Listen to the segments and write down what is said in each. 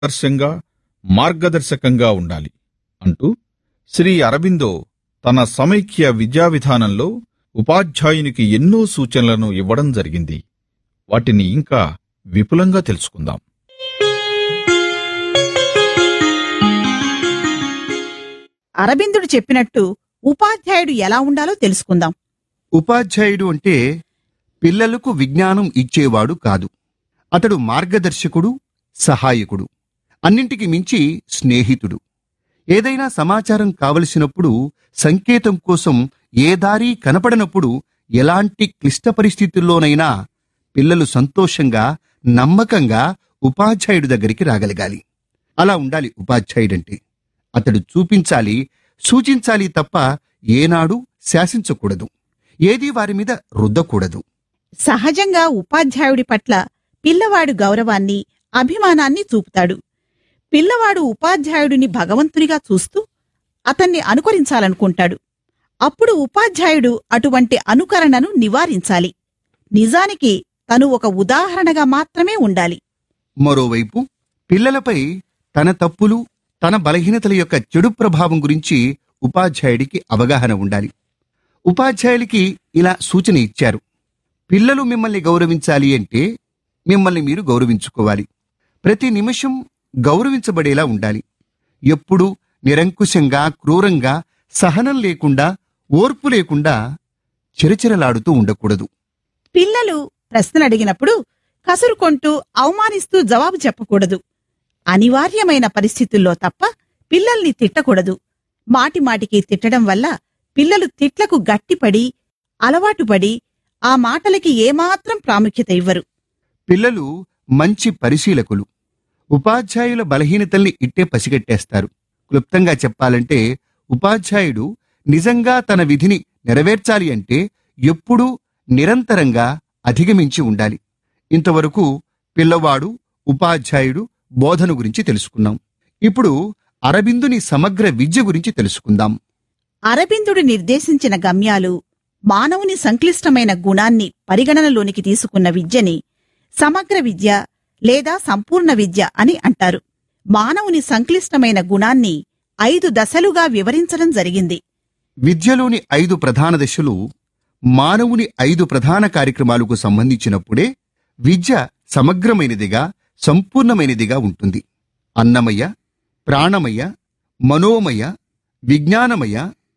ఆదర్శంగా మార్గదర్శకంగా ఉండాలి అంటూ శ్రీ అరబిందో తన సమైక్య విద్యా విధానంలో ఉపాధ్యాయునికి ఎన్నో సూచనలను ఇవ్వడం జరిగింది వాటిని ఇంకా విపులంగా తెలుసుకుందాం అరబిందుడు చెప్పినట్టు ఉపాధ్యాయుడు ఎలా ఉండాలో తెలుసుకుందాం ఉపాధ్యాయుడు అంటే పిల్లలకు విజ్ఞానం ఇచ్చేవాడు కాదు అతడు మార్గదర్శకుడు సహాయకుడు అన్నింటికి మించి స్నేహితుడు ఏదైనా సమాచారం కావలసినప్పుడు సంకేతం కోసం ఏ దారి కనపడనప్పుడు ఎలాంటి క్లిష్ట పరిస్థితుల్లోనైనా పిల్లలు సంతోషంగా నమ్మకంగా ఉపాధ్యాయుడి దగ్గరికి రాగలగాలి అలా ఉండాలి ఉపాధ్యాయుడంటే అతడు చూపించాలి సూచించాలి తప్ప ఏనాడు శాసించకూడదు ఏదీ వారి మీద రుద్దకూడదు సహజంగా ఉపాధ్యాయుడి పట్ల పిల్లవాడు గౌరవాన్ని అభిమానాన్ని చూపుతాడు పిల్లవాడు ఉపాధ్యాయుడిని భగవంతునిగా చూస్తూ అతన్ని అనుకరించాలనుకుంటాడు అప్పుడు ఉపాధ్యాయుడు అటువంటి అనుకరణను నివారించాలి నిజానికి తను ఒక ఉదాహరణగా మాత్రమే ఉండాలి మరోవైపు పిల్లలపై తన తప్పులు తన బలహీనతల యొక్క చెడు ప్రభావం గురించి ఉపాధ్యాయుడికి అవగాహన ఉండాలి ఉపాధ్యాయులకి ఇలా సూచన ఇచ్చారు పిల్లలు మిమ్మల్ని గౌరవించాలి అంటే మిమ్మల్ని మీరు గౌరవించుకోవాలి ప్రతి నిమిషం గౌరవించబడేలా ఉండాలి ఎప్పుడూ నిరంకుశంగా క్రూరంగా సహనం లేకుండా ఓర్పు లేకుండా చిరచిరలాడుతూ ఉండకూడదు పిల్లలు ప్రశ్నలు అడిగినప్పుడు కసురుకొంటూ అవమానిస్తూ జవాబు చెప్పకూడదు అనివార్యమైన పరిస్థితుల్లో తప్ప పిల్లల్ని తిట్టకూడదు మాటిమాటికి తిట్టడం వల్ల పిల్లలు తిట్లకు గట్టిపడి అలవాటుపడి ఆ మాటలకి ఏమాత్రం ప్రాముఖ్యత ఇవ్వరు పిల్లలు మంచి పరిశీలకులు ఉపాధ్యాయుల బలహీనతల్ని ఇట్టే పసిగట్టేస్తారు క్లుప్తంగా చెప్పాలంటే ఉపాధ్యాయుడు నిజంగా తన విధిని నెరవేర్చాలి అంటే ఎప్పుడూ నిరంతరంగా అధిగమించి ఉండాలి ఇంతవరకు పిల్లవాడు ఉపాధ్యాయుడు బోధన గురించి తెలుసుకున్నాం ఇప్పుడు అరబిందుని సమగ్ర విద్య గురించి తెలుసుకుందాం అరబిందుడు నిర్దేశించిన గమ్యాలు మానవుని సంక్లిష్టమైన గుణాన్ని పరిగణనలోనికి తీసుకున్న విద్యని సమగ్ర విద్య లేదా సంపూర్ణ విద్య అని అంటారు మానవుని సంక్లిష్టమైన గుణాన్ని ఐదు దశలుగా వివరించడం జరిగింది విద్యలోని ఐదు ప్రధాన దశలు మానవుని ఐదు ప్రధాన కార్యక్రమాలకు సంబంధించినప్పుడే విద్య సమగ్రమైనదిగా సంపూర్ణమైనదిగా ఉంటుంది అన్నమయ ప్రాణమయ మనోమయ విజ్ఞానమయ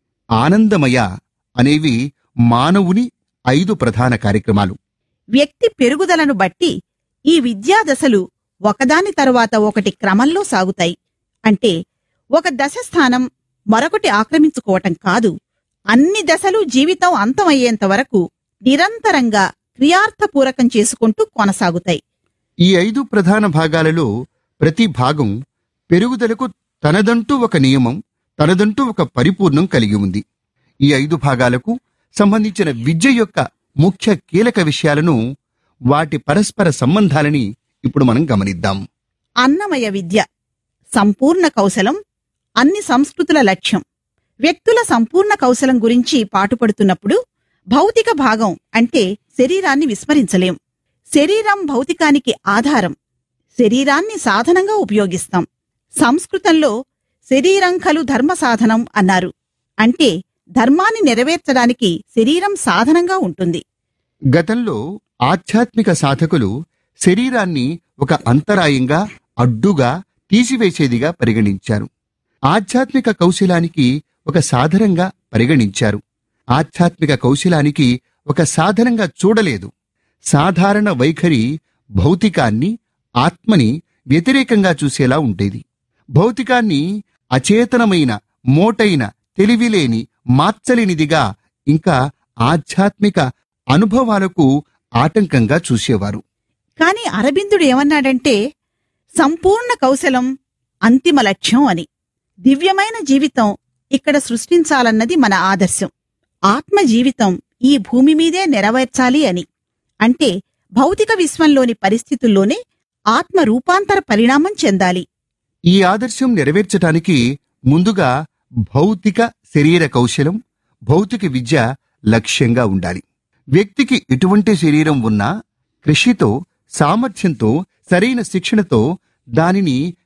ఆనందమయ అనేవి మానవుని ఐదు ప్రధాన కార్యక్రమాలు వ్యక్తి పెరుగుదలను బట్టి ఈ విద్యా దశలు ఒకదాని తరువాత ఒకటి క్రమంలో సాగుతాయి అంటే ఒక దశ స్థానం మరొకటి ఆక్రమించుకోవటం కాదు అన్ని దశలు జీవితం అంతమయ్యేంత వరకు నిరంతరంగా క్రియార్థపూరకం చేసుకుంటూ కొనసాగుతాయి ఈ ఐదు ప్రధాన భాగాలలో ప్రతి భాగం పెరుగుదలకు తనదంటూ ఒక నియమం తనదంటూ ఒక పరిపూర్ణం కలిగి ఉంది ఈ ఐదు భాగాలకు సంబంధించిన విద్య యొక్క ముఖ్య కీలక విషయాలను వాటి పరస్పర సంబంధాలని ఇప్పుడు మనం గమనిద్దాం అన్నమయ విద్య సంపూర్ణ కౌశలం అన్ని సంస్కృతుల లక్ష్యం వ్యక్తుల సంపూర్ణ కౌశలం గురించి పాటుపడుతున్నప్పుడు భౌతిక భాగం అంటే శరీరాన్ని విస్మరించలేం శరీరం భౌతికానికి ఆధారం శరీరాన్ని సాధనంగా ఉపయోగిస్తాం సంస్కృతంలో శరీరం ఖలు ధర్మ సాధనం అన్నారు అంటే ధర్మాన్ని నెరవేర్చడానికి శరీరం సాధనంగా ఉంటుంది గతంలో ఆధ్యాత్మిక సాధకులు శరీరాన్ని ఒక అంతరాయంగా అడ్డుగా తీసివేసేదిగా పరిగణించారు ఆధ్యాత్మిక కౌశలానికి ఒక సాధనంగా పరిగణించారు ఆధ్యాత్మిక కౌశలానికి ఒక సాధనంగా చూడలేదు సాధారణ వైఖరి భౌతికాన్ని ఆత్మని వ్యతిరేకంగా చూసేలా ఉండేది భౌతికాన్ని అచేతనమైన మోటైన తెలివిలేని మార్చలేనిదిగా ఇంకా ఆధ్యాత్మిక అనుభవాలకు ఆటంకంగా చూసేవారు కాని అరబిందుడు ఏమన్నాడంటే సంపూర్ణ కౌశలం అంతిమ లక్ష్యం అని దివ్యమైన జీవితం ఇక్కడ సృష్టించాలన్నది మన ఆదర్శం ఆత్మ జీవితం ఈ భూమి మీదే నెరవేర్చాలి అని అంటే భౌతిక విశ్వంలోని పరిస్థితుల్లోనే ఆత్మ రూపాంతర పరిణామం చెందాలి ఈ ఆదర్శం నెరవేర్చటానికి ముందుగా భౌతిక శరీర కౌశలం భౌతిక విద్య లక్ష్యంగా ఉండాలి వ్యక్తికి ఎటువంటి శరీరం ఉన్నా కృషితో సామర్థ్యంతో సరైన శిక్షణతో దానిని